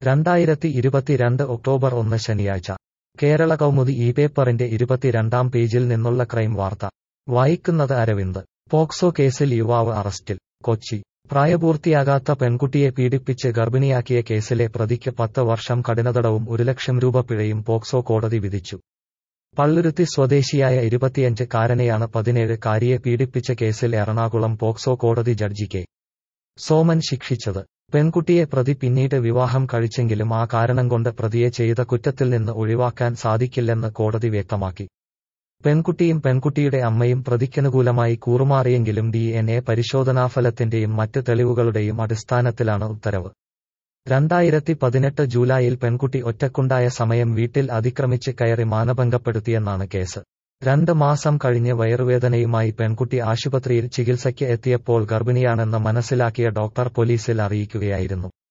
രണ്ടായിരത്തി ഇരുപത്തിരണ്ട് ഒക്ടോബർ ഒന്ന് ശനിയാഴ്ച കേരള കൗമുദി ഈ പേപ്പറിന്റെ ഇരുപത്തിരണ്ടാം പേജിൽ നിന്നുള്ള ക്രൈം വാർത്ത വായിക്കുന്നത് അരവിന്ദ് പോക്സോ കേസിൽ യുവാവ് അറസ്റ്റിൽ കൊച്ചി പ്രായപൂർത്തിയാകാത്ത പെൺകുട്ടിയെ പീഡിപ്പിച്ച് ഗർഭിണിയാക്കിയ കേസിലെ പ്രതിക്ക് പത്ത് വർഷം കഠിനതടവും ഒരു ലക്ഷം രൂപ പിഴയും പോക്സോ കോടതി വിധിച്ചു പള്ളുരുത്തി സ്വദേശിയായ ഇരുപത്തിയഞ്ച് കാരനെയാണ് പതിനേഴ് കാരിയെ പീഡിപ്പിച്ച കേസിൽ എറണാകുളം പോക്സോ കോടതി ജഡ്ജി കെ സോമൻ ശിക്ഷിച്ചത് പെൺകുട്ടിയെ പ്രതി പിന്നീട് വിവാഹം കഴിച്ചെങ്കിലും ആ കാരണം കൊണ്ട് പ്രതിയെ ചെയ്ത കുറ്റത്തിൽ നിന്ന് ഒഴിവാക്കാൻ സാധിക്കില്ലെന്ന് കോടതി വ്യക്തമാക്കി പെൺകുട്ടിയും പെൺകുട്ടിയുടെ അമ്മയും പ്രതിക്കനുകൂലമായി കൂറുമാറിയെങ്കിലും ഡി എൻ എ പരിശോധനാഫലത്തിന്റെയും മറ്റ് തെളിവുകളുടെയും അടിസ്ഥാനത്തിലാണ് ഉത്തരവ് രണ്ടായിരത്തി പതിനെട്ട് ജൂലൈയിൽ പെൺകുട്ടി ഒറ്റക്കുണ്ടായ സമയം വീട്ടിൽ അതിക്രമിച്ച് കയറി മാനഭംഗപ്പെടുത്തിയെന്നാണ് കേസ് രണ്ട് മാസം കഴിഞ്ഞ് വയറുവേദനയുമായി പെൺകുട്ടി ആശുപത്രിയിൽ ചികിത്സയ്ക്ക് എത്തിയപ്പോൾ ഗർഭിണിയാണെന്ന് മനസ്സിലാക്കിയ ഡോക്ടർ പോലീസിൽ അറിയിക്കുകയായിരുന്നു